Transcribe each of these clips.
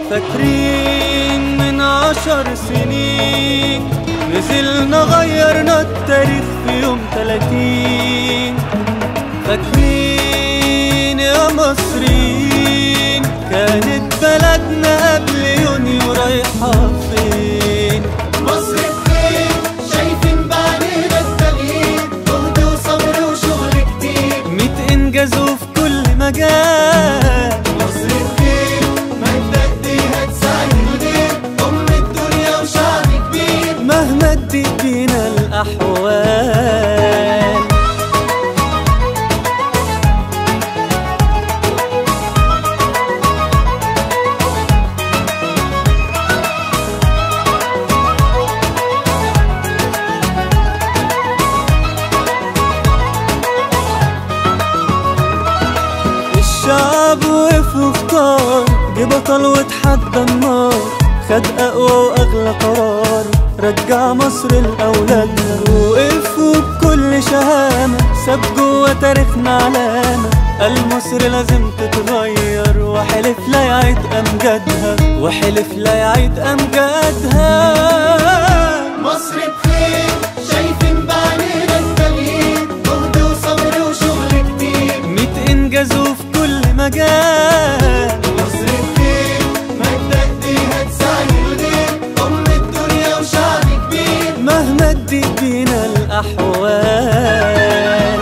فاكرين من عشر سنين نزلنا غيرنا التاريخ في يوم تلاتين فاكرين يا مصريين كانت بلدنا قبل يونيو رايحة فين مصر بخير شايفين بعينينا التغيير جهد وصبر وشغل كتير ميت إنجاز وفي كل مجال مصر بخير مجدة ايديها تساعد مدير ام الدنيا وشعب كبير مهما تضيق بينا الأحوال الشعب وقف واختار جه بطل وتحدى النار خد اقوى واغلى قرار رجع مصر لاولادنا وقف بكل شهامه ساب جوه تاريخنا علامه قال مصر لازم تتغير وحلف لا يعيد امجادها وحلف لا يعيد امجادها مصر بخير شايفين بعينينا التغيير جهد وصبر وشغل كتير ميت انجاز وفي كل مجال مصر بخير مجدة ايديها تساعد مدير ام الدنيا وشعب كبير مهما تضيق بينا الأحوال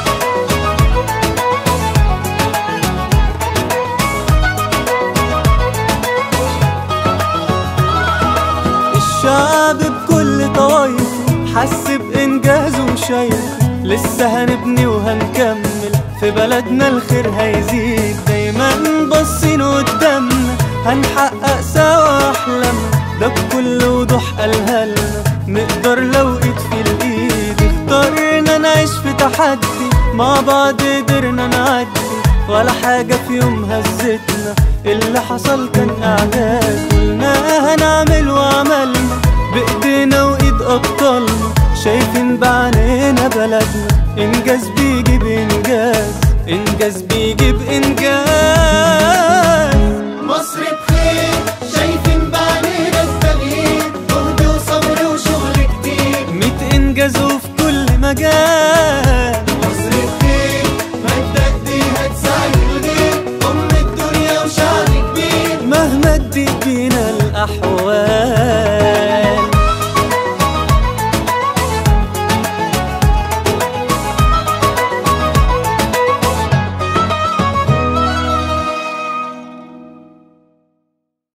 الشعب بكل طوايفه حس بإنجازه وشايف لسه هنبني وهنكمل في بلدنا الخير هيزيد دايما باصين قدامنا هنحقق سوا أحلامنا ده بكل وضوح قالها لنا نقدر لو ايد في الايد اخترنا نعيش في تحدي مع بعض قدرنا نعدي ولا حاجة في يوم هزتنا اللي حصل كان اعداد قلنا هنعمل وعملنا بايدينا وايد ابطالنا شايفين بعينينا بلدنا انجاز بيجيب انجاز انجاز بيجيب انجاز مصر بخير شايفين بعينينا التغيير جهد وصبر وشغل كتير ميت انجاز وفي كل مجال مصر بخير مجدة ايديها تساعد مدير ام الدنيا وشعب كبير مهما تضيق بينا الأحوال